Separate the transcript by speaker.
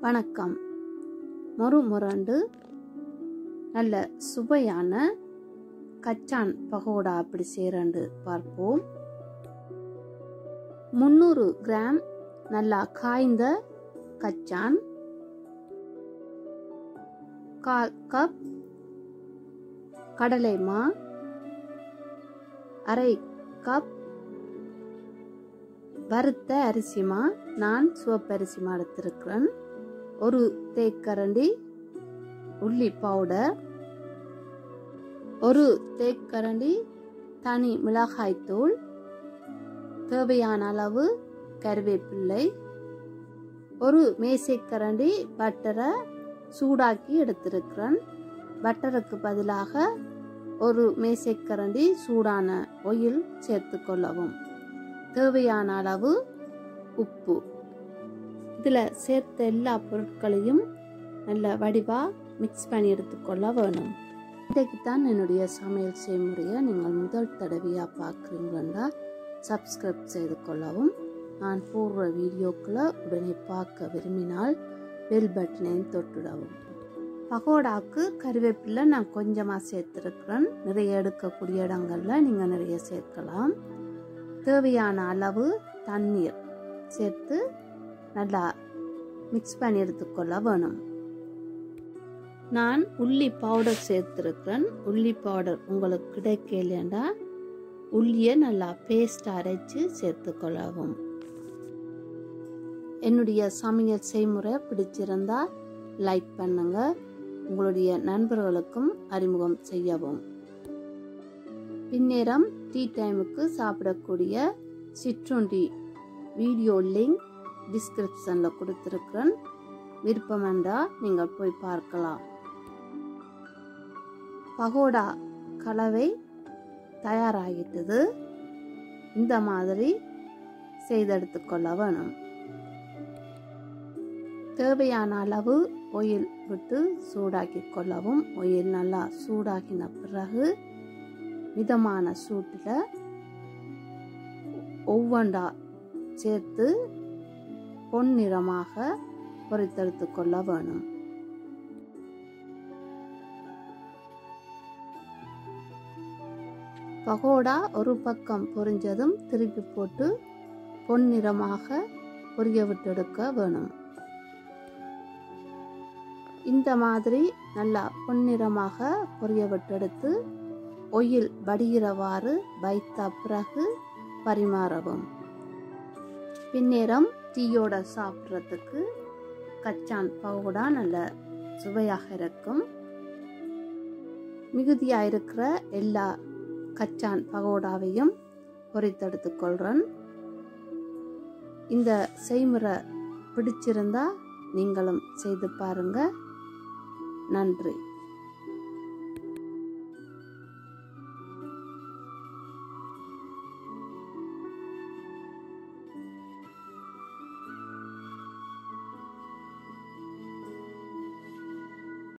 Speaker 1: வணக்கம் மொறு முரண்டு நல்ல சுவையான கச்சான் பகோடா அப்படி செய்கிறண்டு பார்ப்போம் முந்நூறு கிராம் நல்லா காய்ந்த கச்சான் கால் கப் கடலை மா அரை கப் வறுத்த அரிசிமா நான் சிவப்பரிசிமா எடுத்திருக்கிறேன் ஒரு தேக்கரண்டி உள்ளி பவுடர் ஒரு தேக்கரண்டி தனி மிளகாய்த்தூள் தேவையான அளவு கருவேப்பிள்ளை ஒரு மேசைக்கரண்டி பட்டரை சூடாக்கி எடுத்திருக்கிறேன் பட்டருக்கு பதிலாக ஒரு மேசைக்கரண்டி சூடான ஒயில் சேர்த்து கொள்ளவும் தேவையான அளவு உப்பு இதில் சேர்த்த எல்லா பொருட்களையும் நல்ல வடிவாக மிக்ஸ் பண்ணி எடுத்துக்கொள்ள வேணும் இன்றைக்கு தான் என்னுடைய சமையல் செய்முறையை நீங்கள் முதல் தடவையாக பார்க்குறீங்களா சப்ஸ்கிரைப் செய்து கொள்ளவும் நான் போடுற வீடியோக்களை உடனே பார்க்க விரும்பினால் பெல் பட்டனையும் தொட்டுடவும் பகோடாவுக்கு கருவேப்பிலை நான் கொஞ்சமாக சேர்த்துருக்குறேன் நிறைய எடுக்கக்கூடிய இடங்களில் நீங்கள் நிறைய சேர்க்கலாம் தேவையான அளவு தண்ணீர் சேர்த்து நல்லா மிக்ஸ் பண்ணி எடுத்துக்கொள்ள வேணும் நான் உள்ளி பவுடர் சேர்த்துருக்கிறேன் உள்ளி பவுடர் உங்களுக்கு கிடைக்கலண்டா உள்ளியை நல்லா பேஸ்ட் அரைச்சு சேர்த்துக்கொள்ளவும் என்னுடைய சமையல் செய்முறை பிடிச்சிருந்தா லைக் பண்ணுங்க உங்களுடைய நண்பர்களுக்கும் அறிமுகம் செய்யவும் பின்னேரம் டீ டைமுக்கு சாப்பிடக்கூடிய சிற்றுண்டி வீடியோ லிங்க் டிஸ்கிரிப்ஷனில் கொடுத்துருக்குறேன் விருப்பமென்றா நீங்கள் போய் பார்க்கலாம் பகோடா கலவை தயாராகிட்டது இந்த மாதிரி செய்தெடுத்துக்கொள்ள வேணும் தேவையான அளவு ஒயில் விட்டு சூடாக்கி கொள்ளவும் ஒயில் நல்லா சூடாகின பிறகு மிதமான சூட்டில் ஒவ்வொன்றா சேர்த்து பொன்னிறமாக பொறித்தெடுத்து கொள்ள வேணும் பகோடா ஒரு பக்கம் பொரிஞ்சதும் திருப்பி போட்டு பொன்னிறமாக பொரிய விட்டெடுக்க வேணும் இந்த மாதிரி நல்லா பொன்னிறமாக பொரிய விட்டெடுத்து ஒயில் வடிகிறவாறு வைத்த பிறகு பரிமாறவும் பின்னேரம் டீயோட சாப்பிட்றதுக்கு கச்சான் பவுடா நல்ல சுவையாக இருக்கும் மிகுதியாக இருக்கிற எல்லா கச்சான் பகோடாவையும் பொறித்தெடுத்து கொள்கிறேன் இந்த செய்முறை பிடிச்சிருந்தா நீங்களும் செய்து பாருங்க நன்றி